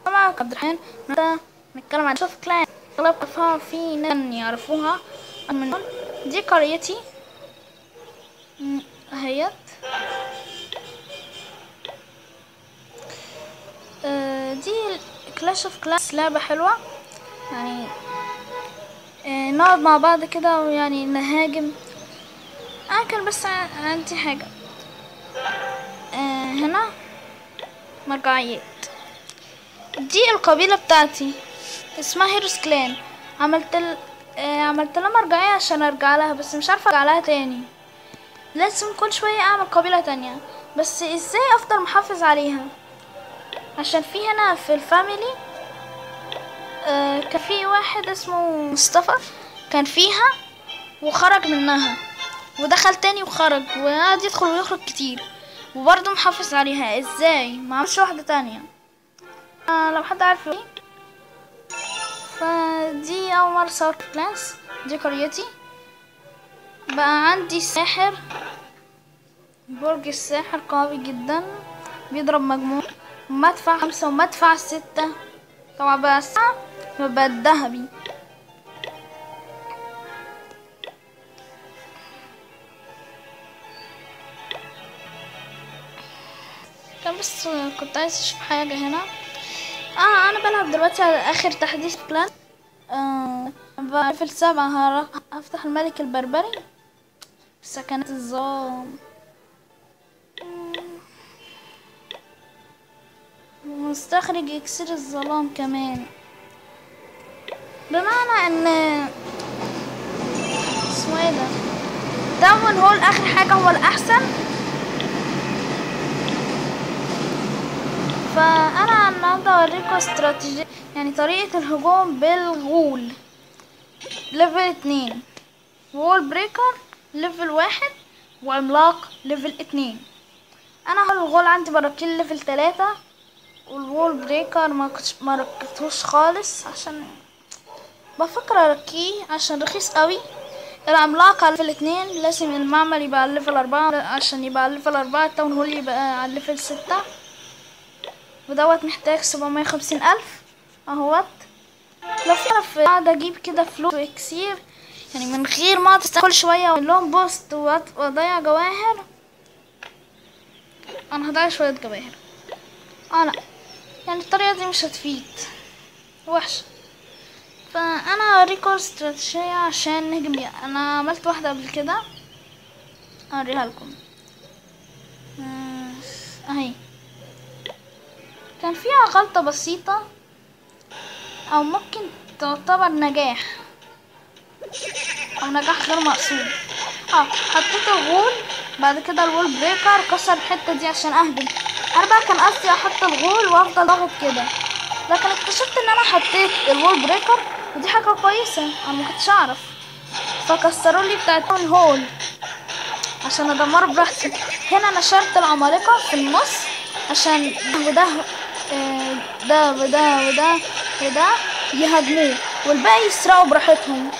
معك عبد الرحمن النهارده نتكلم عن شوف كلان اغلبها في ناس يعرفوها من دول. دي قريتي م، اهيت آه، دي كلاش اوف كلاس لعبة حلوة يعني آه، نقعد مع بعض كده ويعني نهاجم انا كان بس ع- عندي حاجة آه، هنا مرجعيات دي القبيلة بتاعتي اسمها هيروس كلان عملت ال... آه عملت لها مرجعية عشان ارجع لها بس مش عارفة ارجع لها تاني لازم كل شوية اعمل قبيلة تانية بس ازاي افضل محافظ عليها عشان في هنا في الفاميلي آه كان في واحد اسمه مصطفى كان فيها وخرج منها ودخل تاني وخرج وقعد يدخل ويخرج كتير وبرضه محافظ عليها ازاي ما عملش واحدة تانية آه لو حد عارف ايه فدي اول مرة صور كلاس دي قريتي بقى عندي ساحر برج الساحر قوي جدا بيضرب مجموع مدفع خمسة ومدفع ستة طبعا بقى الساعة بقى الذهبي كان بس كنت عايز اشوف حاجة هنا اه انا بلعب دلوقتي على اخر تحديث بلان آه بقى في السبعة هروح هفتح الملك البربري سكنات الظلام مستخرج اكسير الظلام كمان بمعنى ان اسمه ايه ده داون هول اخر حاجة هو الاحسن فانا النهارده اوريكم استراتيجية يعني طريقة الهجوم بالغول ليفل اتنين وول بريكر ليفل واحد وعملاق ليفل اتنين انا هو الغول عندي براكين ليفل تلاتة والوول بريكر ما كنتش ما ركبتهوش خالص عشان بفكر اركيه عشان رخيص قوي العملاق على ليفل اتنين لازم المعمل يبقى على ليفل اربعة عشان يبقى على ليفل اربعة التاون هول يبقى على ليفل ستة ودوت محتاج سبعمية وخمسين ألف اهوت لو في في قاعدة اجيب كده فلوس واكسير يعني من غير ما اقعد كل شوية واعمل لهم بوست وأط- واضيع جواهر انا هضيع شوية جواهر اه لا يعني الطريقة دي مش هتفيد وحشة فانا هوريكم استراتيجية عشان نهجم بيها انا عملت واحدة قبل كده اوريها لكم آه، اهي كان فيها غلطة بسيطة او ممكن تعتبر نجاح او نجاح غير مقصود اه حطيت الغول بعد كده الوول بريكر كسر الحتة دي عشان اهجم انا بقى كان قصدي احط الغول وافضل ضاغط كده لكن اكتشفت ان انا حطيت الوول بريكر ودي حاجة كويسة انا ما كنتش اعرف فكسروا لي بتاعت الهول عشان ادمره براحتي هنا نشرت العمالقة في النص عشان ده وده آه، ده وده وده وده يهاجموه والباقي يسرقوا براحتهم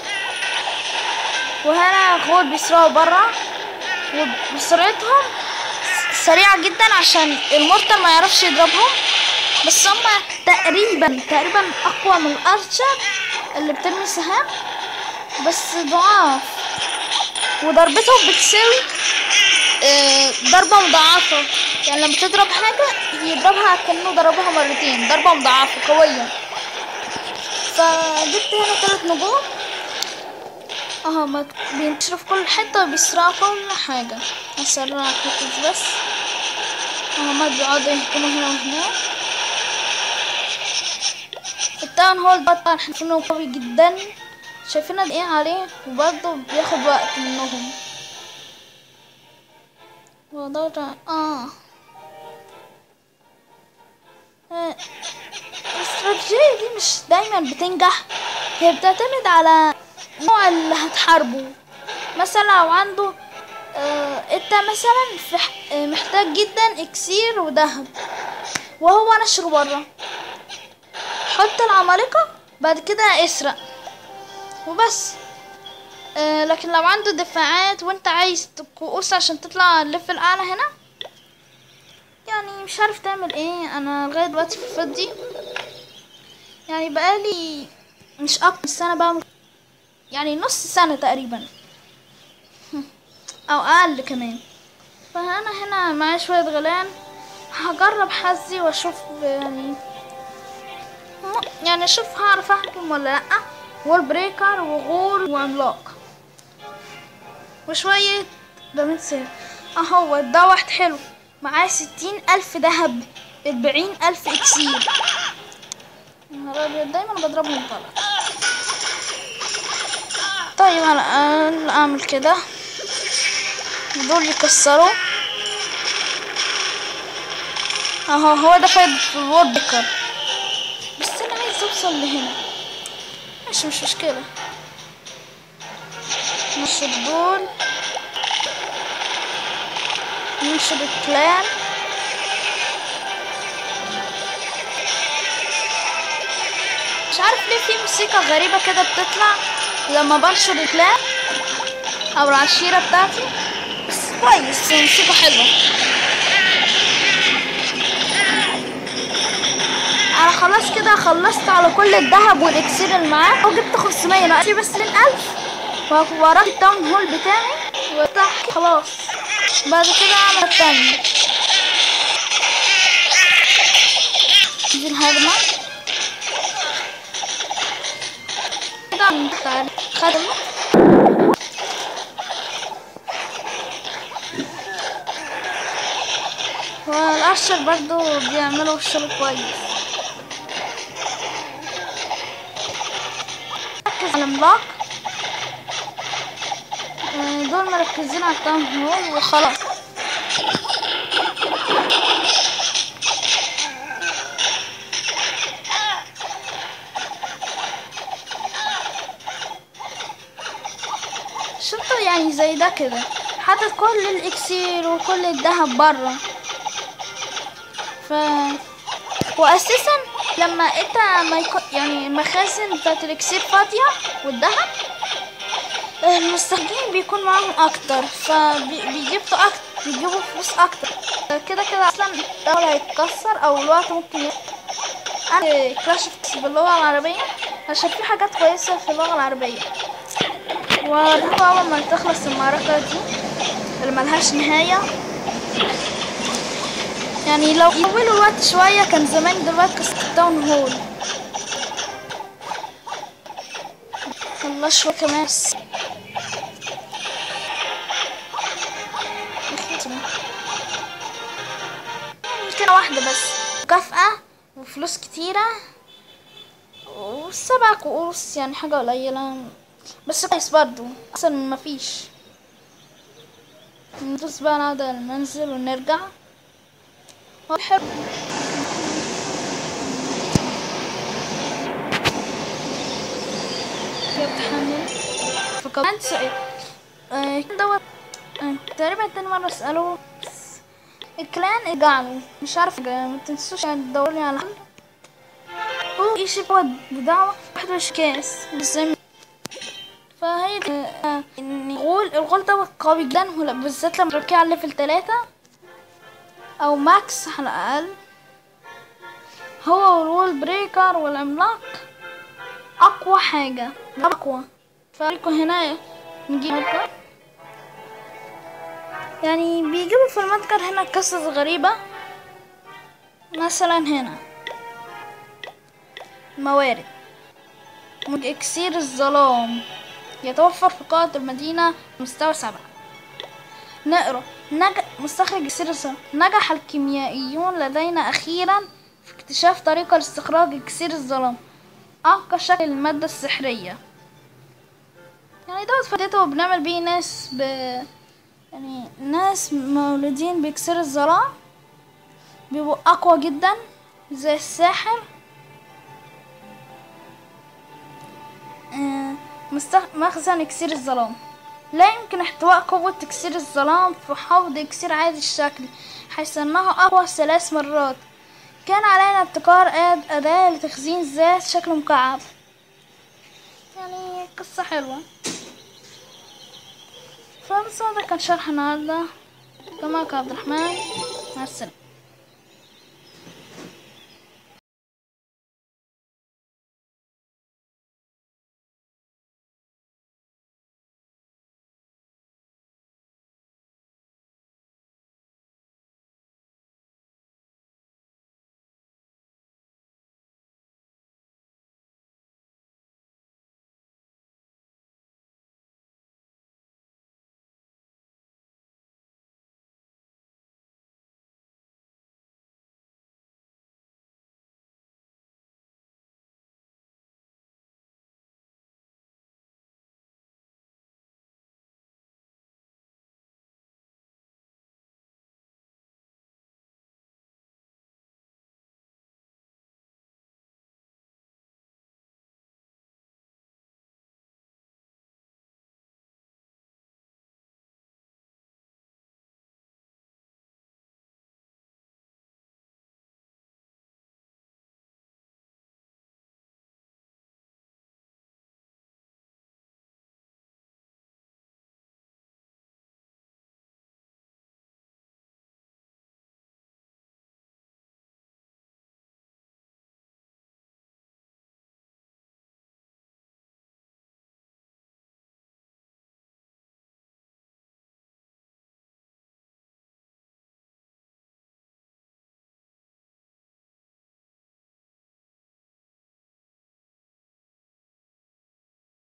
وهنا غول بيسرقوا برا وبسرعتهم س- سريعة جدا عشان المورتال ما يعرفش يضربهم بس هما تقريبا تقريبا اقوى من الارشر اللي بترمي سهام بس ضعاف وضربتهم بتساوي آه، ضربة مضاعفة يعني لما تضرب حاجة يضربها كأنه ضربها مرتين ضربة مضاعفة قوية فجبت هنا تلات نجوم اهو ما- بينتشروا في كل حتة وبيسرقوا كل حاجة اسرع حتة بس هما بيقعدوا يهجموا هنا وهناك التاون هول ده طبعا احنا شايفينه قوي جدا شايفين قد ايه عليه وبرضه بياخد وقت منهم وضع اه آه، الاستراتيجية دي مش دايما بتنجح هي بتعتمد على نوع اللي هتحاربه مثلا لو عنده آه انت مثلا في ح- آه، محتاج جدا اكسير وذهب وهو نشره بره حط العمالقة بعد كده اسرق وبس آه لكن لو عنده دفاعات وانت عايز كؤوس عشان تطلع الليفل اعلى هنا يعني مش عارف تعمل ايه انا لغايه دلوقتي في الفضي يعني بقالي مش اكتر من سنة بعمل يعني نص سنة تقريبا او اقل كمان فانا هنا معايا شوية غلان هجرب حظي واشوف يعني م- يعني اشوف هعرف احكم ولا لا وول بريكر وغول وعملاق وشوية دامين سير اهو ده واحد حلو معاه ستين الف دهب اربعين الف اكسير يا نهار أبيض، دايما بضربهم غلط طيب انا أنا اعمل كده دول يكسروا اهو هو ده فايد في الوورد بيكر بس انا عايز اوصل لهنا مش مش مشكلة نشر دول ننشر الكلان مش عارف ليه في موسيقى غريبة كده بتطلع لما بنشر الكلان او العشيرة بتاعتي بس كويس موسيقى حلوة انا خلاص كده خلصت على كل الذهب والاكسير اللي معاه وجبت 500 ناقص بس 20000 وراك التاون هول بتاعي وتحت خلاص بعد كده اعمل التاني دي الهجمة كده تعال خدمة والأشر برضو بيعملوا الشغل كويس ركز على العملاق آه، دول مركزين على التاون هول وخلاص شفته يعني زي ده كده حاطط كل الاكسير وكل الذهب بره ف واساسا لما انت ما يكون يعني المخازن بتاعت الاكسير فاضيه والذهب المستخدمين بيكون معاهم اكتر فبيجيبوا اكتر بيجيبوا فلوس اكتر كده كده اصلا الدولة هيتكسر او الوقت ممكن ي... انا كراش باللغة العربية عشان في حاجات كويسة في اللغة العربية وهو اول ما تخلص المعركة دي اللي ملهاش نهاية يعني لو يطولوا الوقت شوية كان زمان دلوقتي قصة التاون هول والله شوية كمان بس. كده واحدة بس مكافأة وفلوس كتيرة وسبع كؤوس يعني حاجة قليلة بس كويس برضو أحسن من مفيش ندوس بقى نقعد على المنزل ونرجع هو حلو يتحمل فكمان سؤال آه، دوت آه، تقريبا تاني مرة اسأله بس الكلان ارجع له مش عارف ارجع ما تنسوش يعني تدورلي على حل هو ايش بود بدعوة واحد وش كاس بس زي ما- فهي دي آه، ان الغول الغول دوت قوي جدا ولا- بالذات لما تركيه على ليفل تلاتة او ماكس على الاقل هو والوول بريكر والعملاق اقوى حاجة اقوى فاريكو هنا نجيب متجر يعني بيجيبوا في المتجر هنا قصص غريبة مثلا هنا موارد من اكسير الظلام يتوفر في قاعة المدينة مستوى سبعة نقرا نج... مستخرج اكسير الظلام نجح الكيميائيون لدينا اخيرا في اكتشاف طريقة لاستخراج اكسير الظلام أنقى شكل المادة السحرية يعني دوت فائدته بنعمل بيه ناس ب يعني ناس مولودين بإكسير الظلام بيبقوا أقوى جدا زي الساحر آه، مستخ... مخزن إكسير الظلام لا يمكن احتواء قوة إكسير الظلام في حوض إكسير عادي الشكل حيث أنه أقوى ثلاث مرات كان علينا ابتكار آد- أداة لتخزين ذات شكل مكعب يعني قصة حلوة فبس هذا كان شرح النهاردة معك عبد الرحمن مع السلامة